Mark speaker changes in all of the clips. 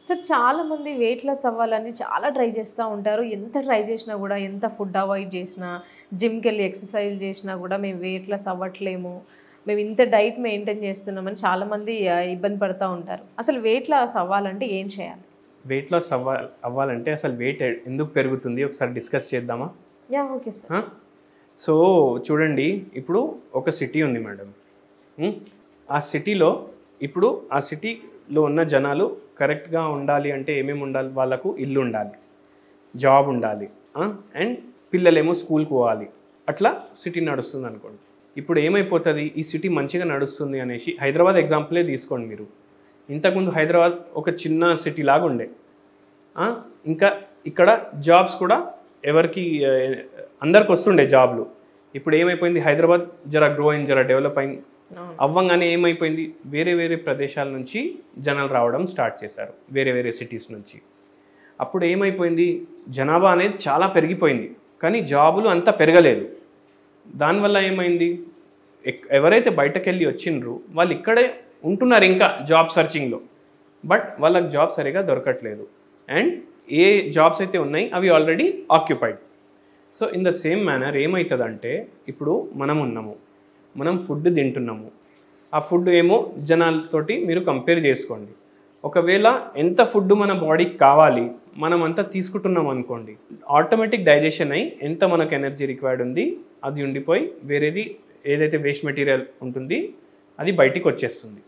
Speaker 1: Sir చాలా మంది weight loss అవ్వాలని చాలా ట్రై చేస్తూ ఉంటారు ఎంత ట్రై చేసినా కూడా ఎంత ఫుడ్ అవాయిడ్ చేసినా జిమ్కి వెళ్ళి ఎక్సర్సైజ్ చేసినా కూడా మేము వెయిట్ లాస్ అవ్వట్లేము మేము ఇంత డైట్ మెయింటైన్ చేస్తున్నామని చాలామంది ఆ, ఇబ్బంది పడుతూ ఉంటారు అసలు వెయిట్ లాస్ అవ్వాలంటే ఏం చేయాలి
Speaker 2: వెయిట్ లాస్ అవ్వ అవ్వాలంటే అసలు వెయిట్ ఎందుకు పెరుగుతుంది ఒకసారి డిస్కస్ చేద్దామా
Speaker 1: యా ఓకే సార్
Speaker 2: ఆ? సో చూడండి ఇప్పుడు ఒక సిటీ ఉంది మేడం ఉం? ఆ సిటీలో ఇప్పుడు ఆ సిటీలో ఉన్న జనాలు కరెక్ట్గా ఉండాలి అంటే ఏమేమి ఉండాలి వాళ్ళకు ఇల్లు ఉండాలి జాబ్ ఉండాలి అండ్ పిల్లలేమో స్కూల్కి పోవాలి అట్లా సిటీ నడుస్తుంది అనుకోండి ఇప్పుడు ఏమైపోతుంది ఈ సిటీ మంచిగా నడుస్తుంది అనేసి హైదరాబాద్ ఎగ్జాంపులే తీసుకోండి మీరు ఇంతకుముందు హైదరాబాద్ ఒక చిన్న సిటీ లాగా ఉండే ఆ, ఇంకా ఇక్కడ జాబ్స్ కూడా ఎవరికి ఆ, అందరికి వస్తుండే జాబ్లు ఇప్పుడు ఏమైపోయింది హైదరాబాద్ జర గ్రో అయింది జర డెవలప్ అయింది
Speaker 1: అవును.
Speaker 2: అవ్వంగానే ఏమైపోయింది వేరే వేరే ప్రదేశాల నుంచి జనాలు రావడం స్టార్ట్ చేశారు వేరే వేరే సిటీస్ నుంచి అప్పుడు ఏమైపోయింది జనాభా అనేది చాలా పెరిగిపోయింది కానీ జాబులు అంతా పెరగలేదు దానివల్ల ఏమైంది ఎక్- ఎవరైతే బయటకు వెళ్ళి వచ్చిండ్రు వాళ్ళు ఇక్కడే ఉంటున్నారు ఇంకా జాబ్ సర్చింగ్లో బట్ వాళ్ళకి జాబ్ సరిగా దొరకట్లేదు అండ్ ఏ జాబ్స్ అయితే ఉన్నాయి అవి already occupied so in the same manner ఏమవుతుందంటే ఇప్పుడు మనం ఉన్నాము మనం ఫుడ్ తింటున్నాము ఆ ఫుడ్ ఏమో జనాలతోటి మీరు కంపేర్ చేసుకోండి ఒకవేళ ఎంత ఫుడ్ మన బాడీకి కావాలి మనం అంతా తీసుకుంటున్నాం అనుకోండి ఆటోమేటిక్ డైజెషన్ అయ్యి ఎంత మనకు ఎనర్జీ రిక్వైర్డ్ ఉంది అది ఉండిపోయి వేరేది ఏదైతే వేస్ట్ మెటీరియల్ ఉంటుంది అది బయటికి వచ్చేస్తుంది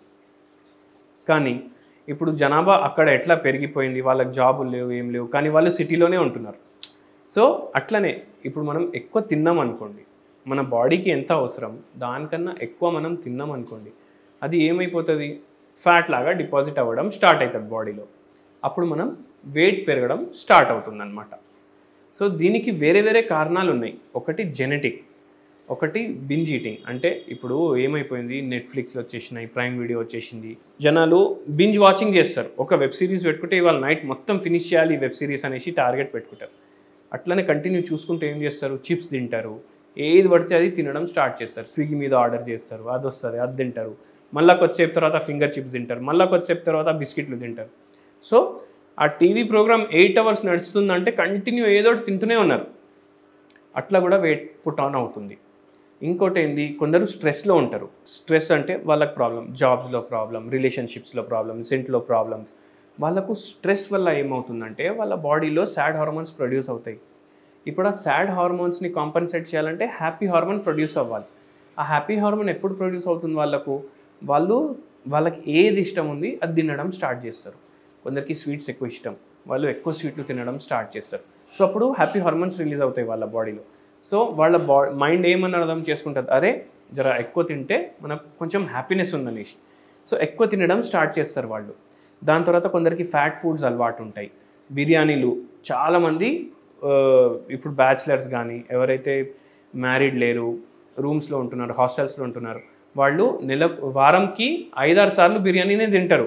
Speaker 2: కానీ ఇప్పుడు జనాభా అక్కడ ఎట్లా పెరిగిపోయింది వాళ్ళకి జాబులు లేవు ఏం లేవు కానీ వాళ్ళు సిటీలోనే ఉంటున్నారు సో అట్లనే ఇప్పుడు మనం ఎక్కువ తిన్నాం అనుకోండి మన బాడీకి ఎంత అవసరం దానికన్నా ఎక్కువ మనం తిన్నాం అనుకోండి అది ఏమైపోతుంది ఫ్యాట్ లాగా డిపాజిట్ అవ్వడం స్టార్ట్ అవుతుంది బాడీలో అప్పుడు మనం వెయిట్ పెరగడం స్టార్ట్ అవుతుంది అనమాట సో దీనికి వేరే వేరే కారణాలు ఉన్నాయి ఒకటి జెనెటిక్ ఒకటి బింజ్ ఈటింగ్ అంటే ఇప్పుడు ఏమైపోయింది నెట్ఫ్లిక్స్ వచ్చేసినాయి ప్రైమ్ వీడియో వచ్చేసింది జనాలు బింజ్ వాచింగ్ చేస్తారు ఒక వెబ్ సిరీస్ పెట్టుకుంటే ఇవాళ నైట్ మొత్తం ఫినిష్ చేయాలి ఈ వెబ్ సిరీస్ అనేసి టార్గెట్ పెట్టుకుంటారు అట్లనే కంటిన్యూ చూసుకుంటే ఏం చేస్తారు చిప్స్ తింటారు ఏది పడితే అది తినడం స్టార్ట్ చేస్తారు స్విగ్గీ మీద ఆర్డర్ చేస్తారు అది వస్తుంది అది తింటారు మళ్ళా కొద్దిసేపు తర్వాత ఫింగర్ చిప్స్ తింటారు మళ్ళా కొద్దిసేపు తర్వాత బిస్కెట్లు తింటారు సో ఆ టీవీ ప్రోగ్రామ్ ఎయిట్ అవర్స్ నడుస్తుందంటే కంటిన్యూ ఏదో ఒకటి తింటూనే ఉన్నారు అట్లా కూడా వెయిట్ పుట్ ఆన్ అవుతుంది ఇంకోటి ఏంది కొందరు స్ట్రెస్లో ఉంటారు స్ట్రెస్ అంటే వాళ్ళకి ప్రాబ్లం జాబ్స్లో ప్రాబ్లం రిలేషన్షిప్స్లో ప్రాబ్లమ్స్ ఇంట్లో ప్రాబ్లమ్స్ వాళ్ళకు స్ట్రెస్ వల్ల ఏమవుతుందంటే వాళ్ళ బాడీలో సాడ్ హార్మోన్స్ ప్రొడ్యూస్ అవుతాయి ఇప్పుడు ఆ సాడ్ హార్మోన్స్ని కాంపన్సేట్ చేయాలంటే హ్యాపీ హార్మోన్ ప్రొడ్యూస్ అవ్వాలి ఆ హ్యాపీ హార్మోన్ ఎప్పుడు ప్రొడ్యూస్ అవుతుంది వాళ్ళకు వాళ్ళు వాళ్ళకి ఏది ఇష్టం ఉంది అది తినడం స్టార్ట్ చేస్తారు కొందరికి స్వీట్స్ ఎక్కువ ఇష్టం వాళ్ళు ఎక్కువ స్వీట్లు తినడం స్టార్ట్ చేస్తారు సో అప్పుడు హ్యాపీ హార్మోన్స్ రిలీజ్ అవుతాయి వాళ్ళ బాడీలో సో వాళ్ళ బా మైండ్ ఏమని అర్థం చేసుకుంటుంది అరే జర ఎక్కువ తింటే మనకు కొంచెం హ్యాపీనెస్ ఉందనేసి సో ఎక్కువ తినడం స్టార్ట్ చేస్తారు వాళ్ళు దాని తర్వాత కొందరికి ఫ్యాట్ ఫుడ్స్ అలవాటు ఉంటాయి బిర్యానీలు చాలామంది ఆ, ఇప్పుడు బ్యాచిలర్స్ కానీ ఎవరైతే మ్యారీడ్ లేరు రూమ్స్లో ఉంటున్నారు హాస్టల్స్లో ఉంటున్నారు వాళ్ళు నెల వారంకి ఐదారు సార్లు బిర్యానీనే తింటారు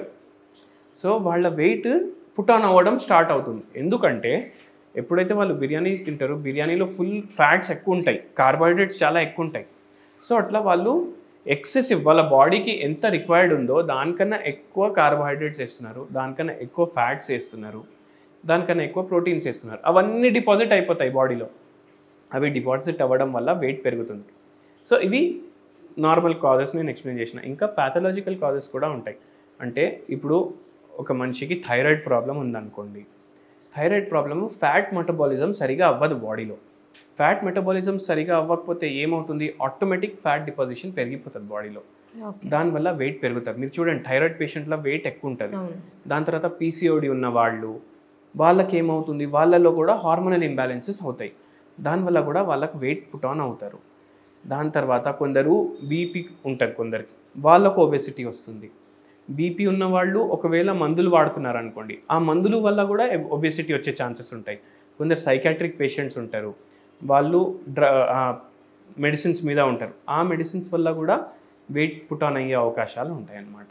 Speaker 2: సో వాళ్ళ వెయిట్ పుట్ ఆన్ అవ్వడం స్టార్ట్ అవుతుంది ఎందుకంటే ఎప్పుడైతే వాళ్ళు బిర్యానీ తింటారో బిర్యానీలో ఫుల్ ఫ్యాట్స్ ఎక్కువ ఉంటాయి కార్బోహైడ్రేట్స్ చాలా ఎక్కువ ఉంటాయి సో అట్లా వాళ్ళు ఎక్సెసివ్ వాళ్ళ బాడీకి ఎంత రిక్వైర్డ్ ఉందో దానికన్నా ఎక్కువ కార్బోహైడ్రేట్స్ వేస్తున్నారు దానికన్నా ఎక్కువ ఫ్యాట్స్ వేస్తున్నారు దానికన్నా ఎక్కువ ప్రోటీన్స్ వేస్తున్నారు అవన్నీ డిపాజిట్ అయిపోతాయి బాడీలో అవి డిపాజిట్ అవ్వడం వల్ల వెయిట్ పెరుగుతుంది సో ఇవి నార్మల్ కాజెస్ నేను ఎక్స్ప్లెయిన్ చేసిన ఇంకా ప్యాథలాజికల్ కాజెస్ కూడా ఉంటాయి అంటే ఇప్పుడు ఒక మనిషికి థైరాయిడ్ ప్రాబ్లం ఉందనుకోండి థైరాయిడ్ ప్రాబ్లమ్ ఫ్యాట్ మెటబాలిజం సరిగా అవ్వదు బాడీలో ఫ్యాట్ మెటబాలిజం సరిగా అవ్వకపోతే ఏమవుతుంది ఆటోమేటిక్ ఫ్యాట్ డిపాజిషన్ పెరిగిపోతుంది బాడీలో
Speaker 1: ఓకే
Speaker 2: దానివల్ల వెయిట్ పెరుగుతుంది మీరు చూడండి థైరాయిడ్ పేషెంట్లో వెయిట్ ఎక్కువ ఉంటుంది
Speaker 1: అవును
Speaker 2: దాని తర్వాత పీసీఓడి ఉన్న వాళ్ళు వాళ్ళకి ఏమవుతుంది వాళ్ళలో కూడా హార్మోనల్ ఇంబ్యాలెన్సెస్ అవుతాయి దానివల్ల కూడా వాళ్ళకి వెయిట్ పుట్ ఆన్ అవుతారు దాని తర్వాత కొందరు బీపీ ఉంటుంది కొందరికి వాళ్ళకు ఒబెసిటీ వస్తుంది బీపీ ఉన్న వాళ్ళు ఒకవేళ మందులు వాడుతున్నారు అనుకోండి ఆ మందుల వల్ల కూడా ఒబెసిటీ వచ్చే ఛాన్సెస్ ఉంటాయి కొందరు సైకాట్రిక్ పేషెంట్స్ ఉంటారు వాళ్ళు డ్ర మెడిసిన్స్ మీద ఉంటారు ఆ మెడిసిన్స్ వల్ల కూడా వెయిట్ పుట్ ఆన్ అయ్యే అవకాశాలు ఉంటాయి అన్నమాట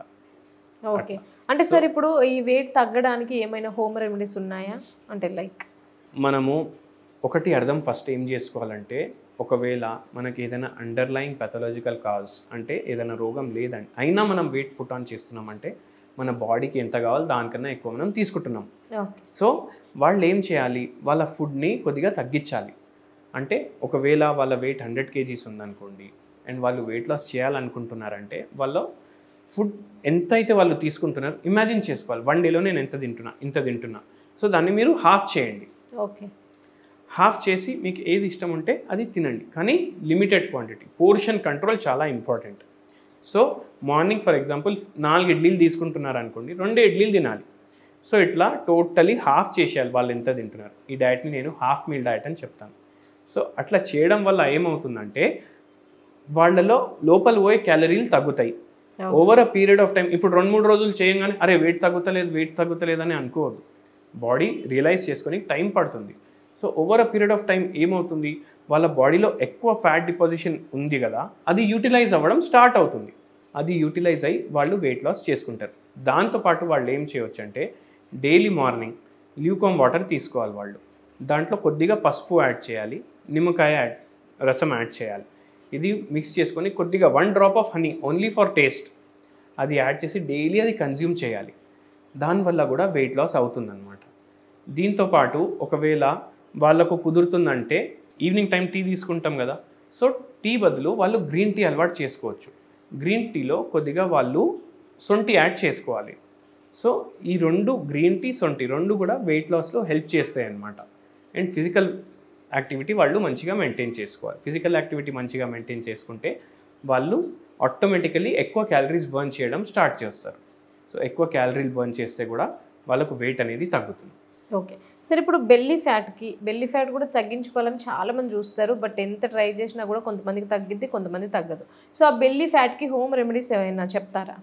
Speaker 1: ఓకే అంటే సార్ ఇప్పుడు ఈ వెయిట్ తగ్గడానికి ఏమైనా హోమ్ రెమెడీస్ ఉన్నాయా అంటే లైక్
Speaker 2: మనము ఒకటి అర్థం ఫస్ట్ ఏం చేసుకోవాలంటే ఒకవేళ మనకి ఏదైనా అండర్లైన్ పెథలాజికల్ కాజ్ అంటే ఏదైనా రోగం లేదండి అయినా మనం వెయిట్ పుట్ ఆన్ చేస్తున్నామంటే మన బాడీకి ఎంత కావాలో దానికన్నా ఎక్కువ మనం తీసుకుంటున్నాం
Speaker 1: ఓకే
Speaker 2: సో వాళ్ళు ఏం చేయాలి వాళ్ళ ఫుడ్ని కొద్దిగా తగ్గించాలి అంటే ఒకవేళ వాళ్ళ వెయిట్ హండ్రెడ్ కేజీస్ ఉందనుకోండి అండ్ వాళ్ళు వెయిట్ లాస్ చేయాలనుకుంటున్నారంటే వాళ్ళ ఫుడ్ ఎంత అయితే వాళ్ళు తీసుకుంటున్నారు ఇమాజిన్ చేసుకోవాలి వన్ డేలో నేను ఎంత తింటున్నా ఇంత తింటున్నా సో దాన్ని మీరు హాఫ్ చేయండి
Speaker 1: ఓకే
Speaker 2: హాఫ్ చేసి మీకు ఏది ఇష్టం ఉంటే అది తినండి కానీ లిమిటెడ్ క్వాంటిటీ పోర్షన్ కంట్రోల్ చాలా important so morning for example నాలుగు ఇడ్లీలు తీసుకుంటున్నారు అనుకోండి రెండు ఇడ్లీలు తినాలి సో ఇట్లా టోటలీ హాఫ్ చేసేయాలి వాళ్ళు ఎంత తింటున్నారు ఈ డయట్ని నేను హాఫ్ మీల్ డయట్ అని చెప్తాను సో అట్లా చేయడం వల్ల ఏమవుతుందంటే వాళ్ళలో లోపల పోయే క్యాలరీలు తగ్గుతాయి over a period of time ఇప్పుడు రెండు మూడు రోజులు చేయగానే అరే వెయిట్ తగ్గుతలేదు వెయిట్ తగ్గుతలేదు అని అనుకోవద్దు బాడీ రియలైజ్ చేసుకొని టైం పడుతుంది so over a period of time ఏమవుతుంది వాళ్ళ బాడీలో ఎక్కువ ఫ్యాట్ డిపాజిషన్ ఉంది కదా అది యూటిలైజ్ అవ్వడం స్టార్ట్ అవుతుంది అది యూటిలైజ్ అయ్యి వాళ్ళు వెయిట్ లాస్ చేసుకుంటారు దాంతోపాటు వాళ్ళు ఏం చేయవచ్చు అంటే డైలీ మార్నింగ్ ల్యూకామ్ వాటర్ తీసుకోవాలి వాళ్ళు దాంట్లో కొద్దిగా పసుపు యాడ్ చేయాలి నిమ్మకాయ యాడ్ రసం యాడ్ చేయాలి ఇది మిక్స్ చేసుకొని కొద్దిగా one drop of honey only for taste అది యాడ్ చేసి డైలీ అది కన్జ్యూమ్ చేయాలి దానివల్ల కూడా వెయిట్ లాస్ అవుతుందన్నమాట దీంతో పాటు ఒకవేళ వాళ్ళకు కుదురుతుందంటే ఈవినింగ్ టైం టీ తీసుకుంటాం కదా సో టీ బదులు వాళ్ళు గ్రీన్ టీ అలవాటు చేసుకోవచ్చు గ్రీన్ టీలో కొద్దిగా వాళ్ళు సొంటి యాడ్ చేసుకోవాలి సో ఈ రెండు గ్రీన్ టీ సొంటి రెండు కూడా వెయిట్ లాస్లో హెల్ప్ చేస్తాయి అన్నమాట అండ్ ఫిజికల్ యాక్టివిటీ వాళ్ళు మంచిగా మెయింటైన్ చేసుకోవాలి ఫిజికల్ యాక్టివిటీ మంచిగా మెయింటైన్ చేసుకుంటే వాళ్ళు ఆటోమేటికలీ ఎక్కువ క్యాలరీస్ బర్న్ చేయడం స్టార్ట్ చేస్తారు సో ఎక్కువ క్యాలరీలు బర్న్ చేస్తే కూడా వాళ్ళకు వెయిట్ అనేది తగ్గుతుంది
Speaker 1: ఓకే సరే ఇప్పుడు బెల్లీ ఫ్యాట్కి బెల్లీ ఫ్యాట్ కూడా తగ్గించుకోవాలని చాలా మంది చూస్తారు బట్ ఎంత ట్రై చేసినా కూడా కొంతమందికి తగ్గిద్ది కొంతమంది తగ్గదు సో ఆ బెల్లీ ఫ్యాట్కి హోమ్ రెమెడీస్ ఏమైనా చెప్తారా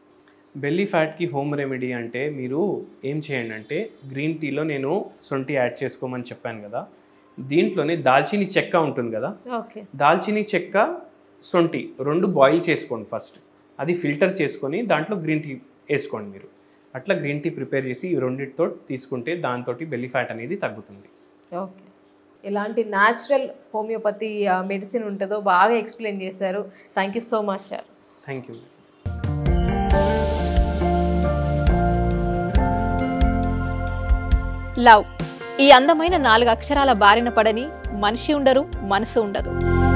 Speaker 2: బెల్లీ ఫ్యాట్కి హోమ్ రెమెడీ అంటే మీరు ఏం చేయండి అంటే గ్రీన్ టీలో నేను సొంటి యాడ్ చేసుకోమని చెప్పాను కదా దీంట్లోనే దాల్చిని చెక్క ఉంటుంది కదా
Speaker 1: ఓకే
Speaker 2: దాల్చిని చెక్క సొంటి రెండు బాయిల్ చేసుకోండి ఫస్ట్ అది ఫిల్టర్ చేసుకొని దాంట్లో గ్రీన్ టీ వేసుకోండి మీరు అట్లా గ్రీన్ టీ ప్రిపేర్ చేసి ఈ రెండింటితో తీసుకుంటే దాంతో బెల్లీ ఫ్యాట్ అనేది తగ్గుతుంది
Speaker 1: ఓకే ఎలాంటి న్యాచురల్ హోమియోపతి మెడిసిన్ ఉంటుందో బాగా ఎక్స్ప్లెయిన్ చేశారు thank you so much sir
Speaker 2: thank you
Speaker 3: love ఈ అందమైన నాలుగు అక్షరాల బారిన పడని మనిషి ఉండరు మనసు ఉండదు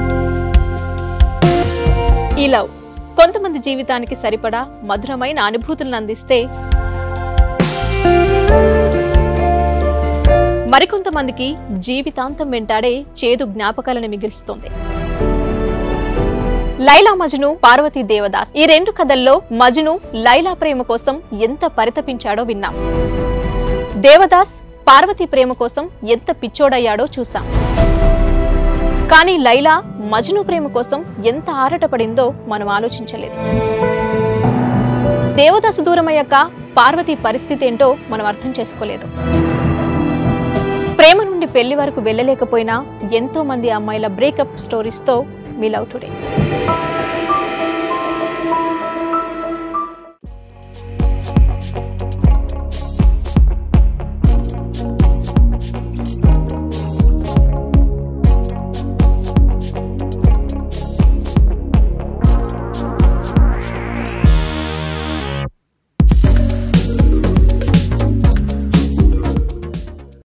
Speaker 3: ఈ లవ్ కొంతమంది జీవితానికి సరిపడా మధురమైన అనుభూతులను అందిస్తే మరికొంతమందికి జీవితాంతం వెంటాడే చేదు జ్ఞాపకాలను మిగిల్స్తుంది లైలా మజ్ను పార్వతీ దేవదాస్ ఈ రెండు కథల్లో మజ్ను లైలా ప్రేమ కోసం ఎంత పరితపించాడో విన్నాం దేవదాస్ పార్వతి ప్రేమ కోసం ఎంత పిచ్చోడయ్యాడో చూసాం కానీ లైలా మజ్ను ప్రేమ కోసం ఎంత ఆరాటపడిందో మనం ఆలోచించలేదు దేవదాసు దూరమయ్యాక పార్వతి పరిస్థితి ఏంటో మనం అర్థం చేసుకోలేదు ప్రేమ నుండి పెళ్లి వరకు వెళ్ళలేకపోయినా ఎంతో మంది అమ్మాయిల బ్రేకప్ స్టోరీస్తో మీ లవ్ టుడే